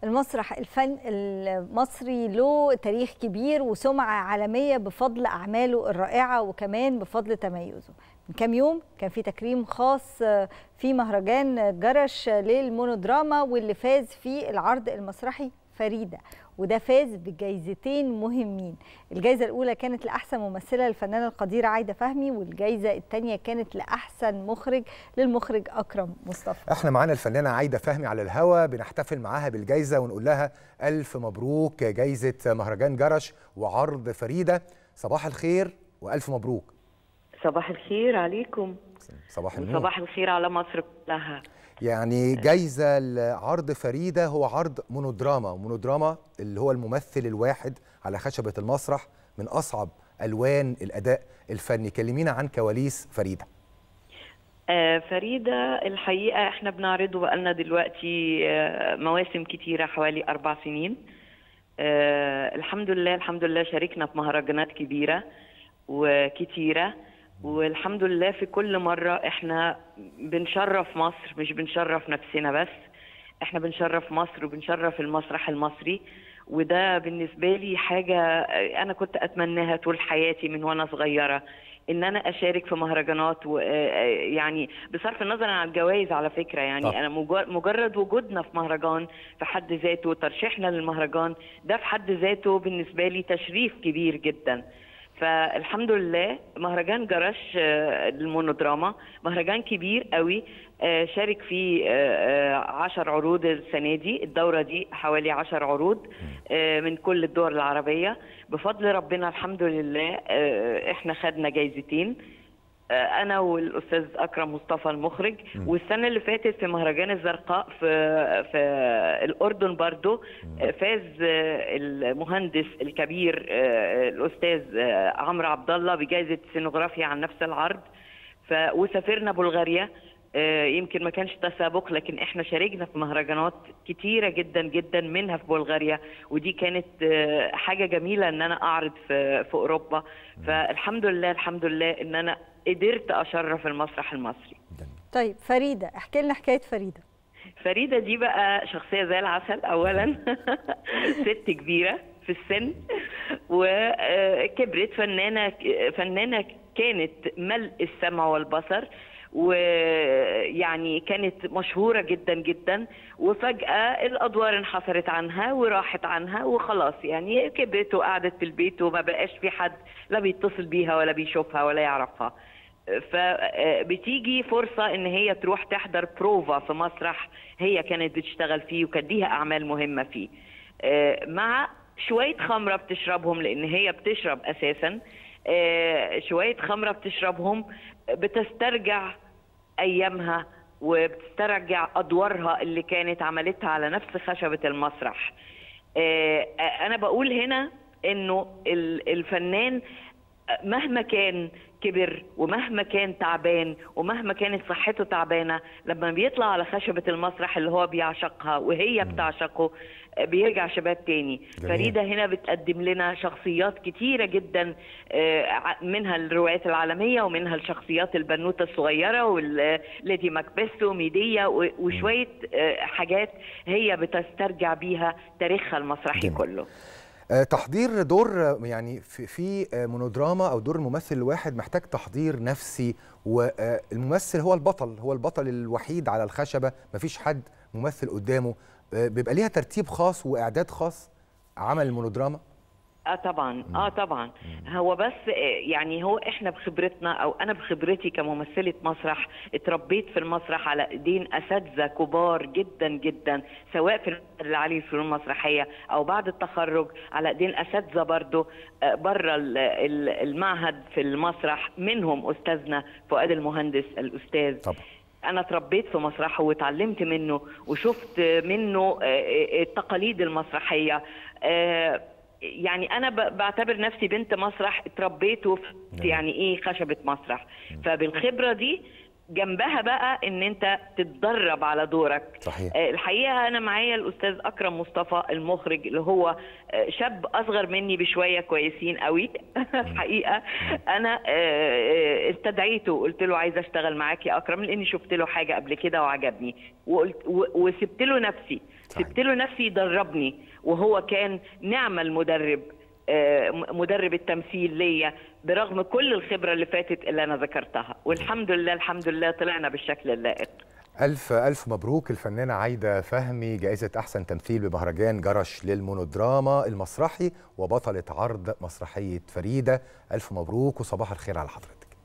المسرح الفن المصري له تاريخ كبير وسمعة عالمية بفضل أعماله الرائعة وكمان بفضل تميزه من كام يوم كان في تكريم خاص في مهرجان جرش للمونودراما واللي فاز فيه العرض المسرحي فريدة وده فاز بجايزتين مهمين الجائزة الأولى كانت لأحسن ممثلة للفنانة القديرة عايدة فهمي والجائزة الثانية كانت لأحسن مخرج للمخرج أكرم مصطفى احنا معانا الفنانة عايدة فهمي على الهوا بنحتفل معاها بالجائزة ونقول لها ألف مبروك جائزة مهرجان جرش وعرض فريدة صباح الخير وألف مبروك صباح الخير عليكم صباح النور وصباح الخير على مصر كلها يعني جايزة لعرض فريدة هو عرض مونودراما ومونودراما اللي هو الممثل الواحد على خشبة المسرح من أصعب ألوان الأداء الفني كلمينا عن كواليس فريدة آه فريدة الحقيقة احنا بنعرضه بقالنا دلوقتي آه مواسم كتيرة حوالي أربع سنين آه الحمد لله الحمد لله شاركنا في مهرجانات كبيرة وكتيرة والحمد لله في كل مرة احنا بنشرف مصر مش بنشرف نفسنا بس احنا بنشرف مصر وبنشرف المسرح المصري وده بالنسبة لي حاجة أنا كنت أتمناها طول حياتي من وأنا صغيرة ان انا اشارك في مهرجانات و يعني بصرف النظر عن الجوائز على فكره يعني طب. انا مجرد وجودنا في مهرجان في حد ذاته ترشيحنا للمهرجان ده في حد ذاته بالنسبه لي تشريف كبير جدا فالحمد لله مهرجان جرش المونودراما مهرجان كبير قوي شارك فيه عشر عروض السنة دي الدورة دي حوالي عشر عروض من كل الدول العربية بفضل ربنا الحمد لله احنا خدنا جايزتين انا والاستاذ اكرم مصطفى المخرج والسنه اللي فاتت في مهرجان الزرقاء في في الاردن برضو فاز المهندس الكبير الاستاذ عمرو عبد الله بجائزه سينوغرافيا عن نفس العرض ف وسافرنا بلغاريا يمكن ما كانش تسابق لكن احنا شاركنا في مهرجانات كتيره جدا جدا منها في بلغاريا ودي كانت حاجه جميله ان انا اعرض في في اوروبا فالحمد لله الحمد لله ان انا قدرت اشرف المسرح المصري طيب فريده احكي لنا حكايه فريده فريده دي بقى شخصيه زي العسل اولا ست كبيره في السن وكبرت فنانه فنانه كانت ملء السمع والبصر ويعني كانت مشهورة جدا جدا وفجأة الأدوار انحصرت عنها وراحت عنها وخلاص يعني كبرت وقعدت في البيت وما بقاش في حد لا بيتصل بيها ولا بيشوفها ولا يعرفها فبتيجي فرصة إن هي تروح تحضر بروفا في مسرح هي كانت بتشتغل فيه وكان ليها أعمال مهمة فيه مع شوية خمرة بتشربهم لأن هي بتشرب أساساً شوية خمرة بتشربهم بتسترجع أيامها وبتسترجع أدوارها اللي كانت عملتها على نفس خشبة المسرح أنا بقول هنا إنه الفنان مهما كان كبر ومهما كان تعبان ومهما كانت صحته تعبانه لما بيطلع على خشبه المسرح اللي هو بيعشقها وهي بتعشقه بيرجع شباب تاني جميل. فريده هنا بتقدم لنا شخصيات كتيره جدا منها الروايات العالميه ومنها الشخصيات البنوته الصغيره والليدي ماكبيث وميديا وشويه حاجات هي بتسترجع بيها تاريخها المسرحي جميل. كله تحضير دور يعني في في مونودراما او دور الممثل الواحد محتاج تحضير نفسي والممثل هو البطل هو البطل الوحيد على الخشبه مفيش حد ممثل قدامه بيبقى ليها ترتيب خاص واعداد خاص عمل المونودراما اه طبعا اه طبعا هو بس يعني هو احنا بخبرتنا او انا بخبرتي كممثله مسرح اتربيت في المسرح على ايدين اساتذه كبار جدا جدا سواء في العالي الفنون المسرحيه او بعد التخرج على ايدين اساتذه برضه بره المعهد في المسرح منهم استاذنا فؤاد المهندس الاستاذ طبعا انا اتربيت في مسرحه واتعلمت منه وشفت منه التقاليد المسرحيه يعني انا بعتبر نفسي بنت مسرح اتربيت وفي يعني ايه خشبه مسرح فبالخبره دي جنبها بقى ان انت تتدرب على دورك صحيح. آه، الحقيقه انا معايا الاستاذ اكرم مصطفى المخرج اللي هو آه، شاب اصغر مني بشويه كويسين قوي الحقيقه انا آه، آه، استدعيته وقلت له عايزه اشتغل معاك يا اكرم لاني شفت له حاجه قبل كده وعجبني وقلت و- وسبت له نفسي صحيح. سبت له نفسي يدربني وهو كان نعم المدرب آه، م- مدرب التمثيل ليا برغم كل الخبره اللي فاتت اللي انا ذكرتها والحمد لله الحمد لله طلعنا بالشكل اللائق ألف ألف مبروك الفنانة عايدة فهمي جائزة أحسن تمثيل بمهرجان جرش للمونودراما المسرحي وبطلة عرض مسرحية فريدة ألف مبروك وصباح الخير على حضرتك